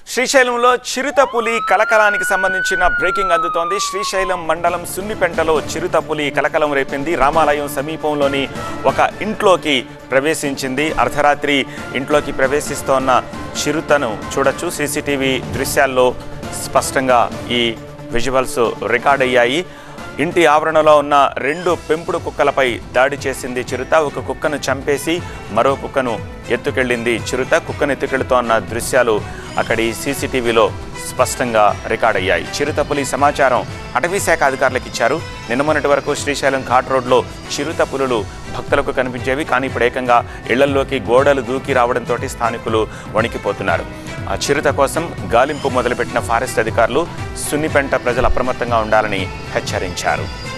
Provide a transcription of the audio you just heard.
శ్రీశైలంలో చిరుత పులి కలకలానికి సంబంధించిన బ్రేకింగ్ అందుతోంది శ్రీశైలం మండలం సున్నిపెంటలో చిరుత పులి కలకలం రేపింది రామాలయం సమీపంలోని ఒక ఇంట్లోకి ప్రవేశించింది అర్ధరాత్రి ఇంట్లోకి ప్రవేశిస్తోన్న చిరుతను చూడొచ్చు సీసీటీవీ దృశ్యాల్లో స్పష్టంగా ఈ విజువల్స్ రికార్డ్ అయ్యాయి ఇంటి ఆవరణలో ఉన్న రెండు పెంపుడు కుక్కలపై దాడి చేసింది చిరుత ఒక కుక్కను చంపేసి మరో కుక్కను ఎత్తుకెళ్ళింది చిరుత కుక్కను ఎత్తుకెళ్తోన్న దృశ్యాలు అక్కడి సీసీటీవీలో స్పష్టంగా రికార్డ్ అయ్యాయి చిరుత పులి సమాచారం అటవీ శాఖ అధికారులకు ఇచ్చారు నిన్న మొన్నటి వరకు శ్రీశైలం ఘాట్ రోడ్లో చిరుత పులులు భక్తులకు కనిపించేవి కానీ ఇప్పుడు ఏకంగా ఇళ్లల్లోకి గోడలు దూకి రావడంతో స్థానికులు వణికిపోతున్నారు ఆ చిరుత కోసం గాలింపు మొదలుపెట్టిన ఫారెస్ట్ అధికారులు సున్నిపెంట ప్రజలు అప్రమత్తంగా ఉండాలని హెచ్చరించారు